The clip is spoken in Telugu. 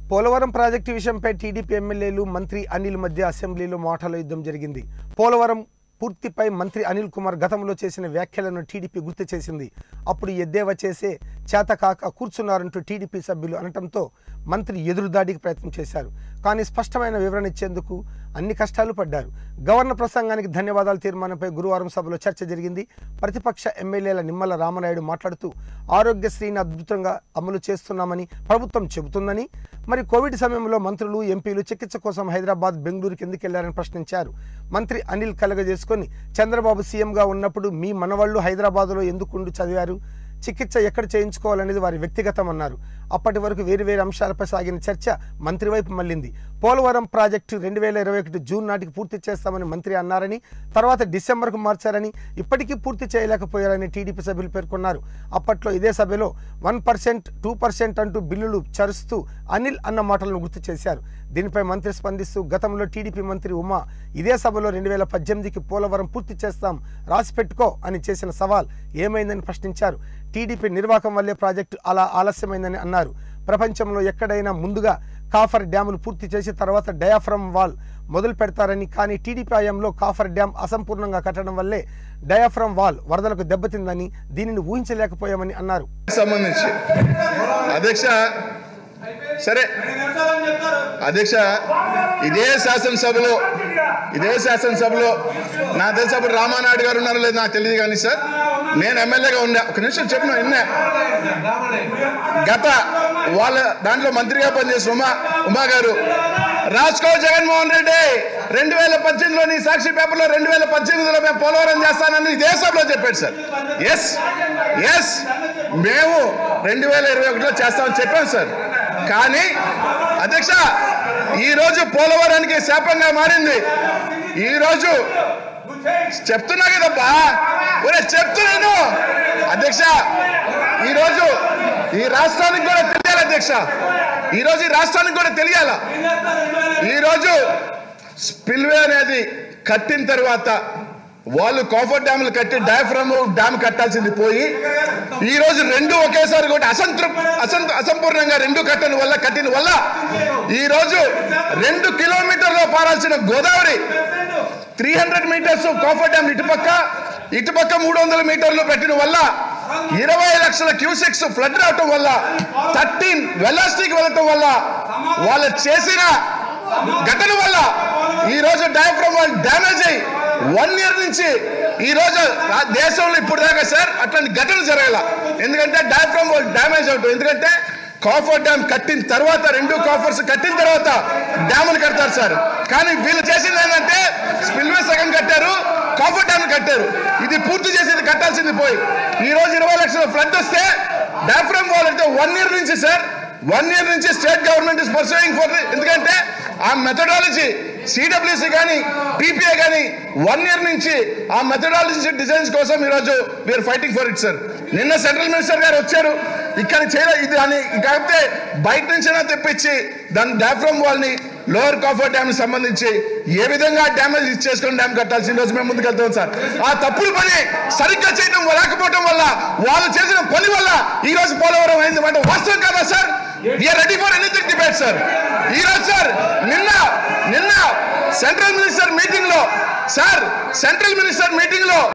పోలవరం ప్రాజెక్టు విషయంపై టీడీపీ ఎమ్మెల్యేలు మంత్రి అనిల్ మధ్య అసెంబ్లీలో మాటల యుద్ధం జరిగింది పోలవరం పూర్తిపై మంత్రి అనిల్ కుమార్ గతంలో చేసిన వ్యాఖ్యలను టీడీపీ గుర్తు చేసింది అప్పుడు ఎద్దేవా చేసే చేతకాక కూర్చున్నారంటూ టీడీపీ సభ్యులు అనటంతో మంత్రి ఎదురుదాడికి ప్రయత్నం చేశారు కానీ స్పష్టమైన వివరణ ఇచ్చేందుకు అన్ని కష్టాలు పడ్డారు గవర్నర్ ప్రసంగానికి ధన్యవాదాలు తీర్మానంపై గురువారం సభలో చర్చ జరిగింది ప్రతిపక్ష ఎమ్మెల్యేల నిమ్మల రామనాయుడు మాట్లాడుతూ ఆరోగ్యశ్రీని అద్భుతంగా అమలు చేస్తున్నామని ప్రభుత్వం చెబుతుందని మరి కోవిడ్ సమయంలో మంత్రులు ఎంపీలు చికిత్స కోసం హైదరాబాద్ బెంగళూరుకి ఎందుకు వెళ్లారని ప్రశ్నించారు మంత్రి అనిల్ కలగజేసుకొని చంద్రబాబు సీఎంగా ఉన్నప్పుడు మీ మనవాళ్ళు హైదరాబాద్లో ఎందుకు ఉండి చదివారు చికిత్స ఎక్కడ చేయించుకోవాలనేది వారి వ్యక్తిగతం అన్నారు అప్పటి వరకు వేరు వేరు అంశాలపై సాగిన చర్చ మంత్రి వైపు మళ్ళింది పోలవరం ప్రాజెక్టు రెండు వేల ఇరవై ఒకటి జూన్ నాటికి పూర్తి చేస్తామని మంత్రి అన్నారని తర్వాత డిసెంబర్కు మార్చారని ఇప్పటికీ పూర్తి చేయలేకపోయారని టీడీపీ సభ్యులు పేర్కొన్నారు అప్పట్లో ఇదే సభలో వన్ పర్సెంట్ టూ పర్సెంట్ అంటూ బిల్లులు చరుస్తూ అనిల్ అన్న మాటలను గుర్తు చేశారు దీనిపై మంత్రి స్పందిస్తూ గతంలో టీడీపీ మంత్రి ఉమా ఇదే సభలో రెండు వేల పద్దెనిమిదికి పోలవరం పూర్తి చేస్తాం రాసి పెట్టుకో అని చేసిన సవాల్ ఏమైందని ప్రశ్నించారు టీడీపీ నిర్వాహకం వల్లే ప్రాజెక్టు అలా ఆలస్యమైందని అన్నారు ప్రపంచంలో ఎక్కడైనా ముందుగా కాఫర్ డ్యాములు పూర్తి చేసి తర్వాత డయాఫ్రమ్ వాల్ మొదలు పెడతారని కానీ టీడీపీ హయాంలో కాఫర్ డ్యామ్ అసంపూర్ణంగా కట్టడం వల్లే డయాఫ్రమ్ వాల్ వరదలకు దెబ్బతిందని దీనిని ఊహించలేకపోయామని అన్నారు సంబంధించి అధ్యక్ష సరే అధ్యక్ష ఇదే శాసనసభలో ఇదే శాసనసభలో నా తెలిసి అప్పుడు రామానాయుడు గారు ఉన్నారో లేదు నాకు తెలియదు కానీ సార్ నేను ఎమ్మెల్యేగా ఉన్నా ఒక నిమిషం చెప్పిన విన్నా గత వాళ్ళ దాంట్లో మంత్రిగా పనిచేసిన ఉమా ఉమా గారు రాసుకో జగన్మోహన్ రెడ్డి రెండు వేల పద్దెనిమిదిలో నీ సాక్షి పేపర్లో రెండు వేల పద్దెనిమిదిలో మేము పోలవరం చేస్తానని ఇదే సభలో చెప్పాడు సార్ ఎస్ ఎస్ మేము రెండు వేల ఇరవై ఒకటిలో చేస్తామని చెప్పాం సార్ కానీ అధ్యక్ష ఈరోజు పోలవరానికి శాపంగా మారింది ఈరోజు చెప్తున్నా కదబ్బా ఒరే చెప్తున్నాను అధ్యక్ష ఈరోజు ఈ రాష్ట్రానికి కూడా తెలియాలి అధ్యక్ష ఈరోజు ఈ రాష్ట్రానికి కూడా తెలియాల ఈరోజు స్పిల్వే అనేది కట్టిన తర్వాత వాళ్ళు కాఫర్ డ్యాములు కట్టి డయాఫ్రమ్ డ్యామ్ కట్టాల్సింది పోయి ఈ రోజు రెండు ఒకేసారి కూడా అసంతృప్ అసంత అసంపూర్ణంగా రెండు కట్టని వల్ల కట్టిన వల్ల ఈ రోజు రెండు కిలోమీటర్లో పారాల్సిన Godavari three hundred metres coffer dam ఇటుపక్క ఇటుపక్క మూడు వందల మీటర్లు పెట్టిన వల్ల ఇరవై లక్షల క్యూసెక్స్ ఫ్లడ్ రావటం వల్ల థర్టీన్ వెలాస్టిక్ వెళ్ళటం వల్ల వాళ్ళు చేసిన ఘటన వల్ల ఈ రోజు డయాఫ్రమ్ వాళ్ళు డ్యామేజ్ అయ్యి వన్ ఇయర్ నుంచి ఈ రోజు రా- దేశంలో ఇప్పుడు దాకా సార్ అట్లాంటి ఘటన జరగాల ఎందుకంటే డయాఫ్రమ్ వాళ్ళు డ్యామేజ్ అవటం ఎందుకంటే కాఫర్ డ్యామ్ కట్టిన తర్వాత రెండు కాఫర్స్ కట్టిన తర్వాత డ్యాములు కడతారు సార్ కానీ వీళ్ళు చేసింది ఏంటంటే స్పిల్వే సగం కట్టారు కాఫర్ డ్యామ్ కట్టారు ఇది పూర్తి చేసేది కట్టాల్సింది పోయి ఈ రోజు ఇరవై లక్షల ఫ్లడ్ వస్తే డాఫ్రమ్ వాల్ అయితే వన్ ఇయర్ నుంచి సార్ వన్ ఇయర్ నుంచి state government is pursuing for ఎందుకంటే ఆ మెథడాలజీ సిడబ్ల్యూసి కానీ పీపీఏ కానీ వన్ ఇయర్ నుంచి ఆ మెథడాలజీ డిజైన్స్ కోసం ఈరోజు we are fighting for it sir నిన్న సెంట్రల్ మినిస్టర్ గారు వచ్చారు ఇక్కడ చేయలే ఇది అని కాకపోతే బయట నుంచైనా తెప్పించి దాని డాఫ్రమ్ వాల్ ని లోవర్ కాఫర్ డ్యామ్ సంబంధించి ఏ విధంగా డ్యామేజ్ చేసుకుని డ్యామ్ కట్టాల్సిన రోజు మేము ముందుకు వెళ్తాం సార్ ఆ తప్పుడు పని సరిగ్గా చేయడం లేకపోవడం వల్ల వాళ్ళు చేసిన పని వల్ల ఈ రోజు పోలవరం అయింది అంటే వాస్తవం కదా sir we are ready for anything debate sir ఈ రోజు సార్ నిన్న నిన్న సెంట్రల్ మినిస్టర్ మీటింగ్ లో సార్ సెంట్రల్ మినిస్టర్ మీటింగ్ లో